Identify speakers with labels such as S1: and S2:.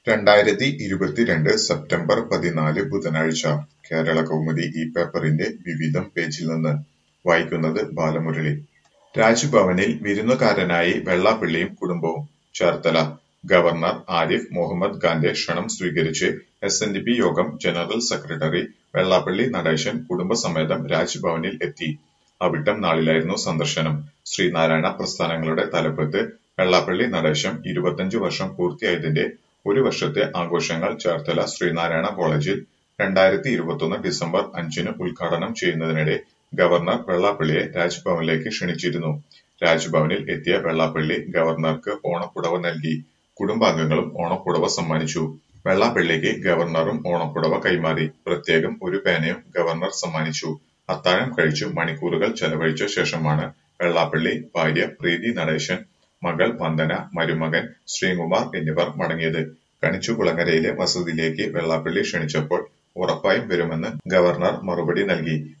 S1: രണ്ടായിരത്തി ഇരുപത്തിരണ്ട് സെപ്റ്റംബർ പതിനാല് ബുധനാഴ്ച കേരളകൗമുദി ഈ പേപ്പറിന്റെ വിവിധം പേജിൽ നിന്ന് വായിക്കുന്നത് ബാലമുരളി. രാജ്ഭവനിൽ വിരുന്നുകാരനായി വെള്ളാപ്പള്ളിയും കുടുംബവും ചേർത്തല ഗവർണർ ആരിഫ് മുഹമ്മദ് ഖാന്റെ ക്ഷണം സ്വീകരിച്ച് എസ്എൻഡിപി യോഗം ജനറൽ സെക്രട്ടറി വെള്ളാപ്പള്ളി നടേശൻ കുടുംബസമേതം രാജ്ഭവനിൽ എത്തി. അവിട്ടം നാളിലായിരുന്നു സന്ദർശനം. ശ്രീനാരായണ പ്രസ്ഥാനങ്ങളുടെ തലപ്പത്ത് വെള്ളാപ്പള്ളി നടേശൻ ഇരുപത്തഞ്ച് വർഷം പൂർത്തിയായതിന്റെ ഒരു വർഷത്തെ ആഘോഷങ്ങൾ ചേർത്തല ശ്രീനാരായണ കോളേജിൽ രണ്ടായിരത്തി ഇരുപത്തൊന്ന് ഡിസംബർ അഞ്ചിന് ഉദ്ഘാടനം ചെയ്യുന്നതിനിടെ ഗവർണർ വെള്ളാപ്പള്ളിയെ രാജ്ഭവനിലേക്ക് ക്ഷണിച്ചിരുന്നു. രാജ്ഭവനിൽ എത്തിയ വെള്ളാപ്പള്ളി ഗവർണർക്ക് ഓണപ്പുടവ നൽകി. കുടുംബാംഗങ്ങളും ഓണപ്പുടവ സമ്മാനിച്ചു. വെള്ളാപ്പള്ളിക്ക് ഗവർണറും ഓണപ്പുടവ കൈമാറി. പ്രത്യേകം ഒരു പേനയും ഗവർണർ സമ്മാനിച്ചു. അത്താഴം കഴിച്ചു മണിക്കൂറുകൾ ചെലവഴിച്ച ശേഷമാണ് വെള്ളാപ്പള്ളി, ഭാര്യ പ്രീതി നടേശൻ, മകൾ വന്ദന, മരുമകൻ ശ്രീകുമാർ എന്നിവർ മടങ്ങിയത്. കണിച്ചുകുളങ്ങരയിലെ വസതിയിലേക്ക് വെള്ളാപ്പള്ളി ക്ഷണിച്ചപ്പോൾ ഉറപ്പായും വരുമെന്ന് ഗവർണർ മറുപടി നൽകി.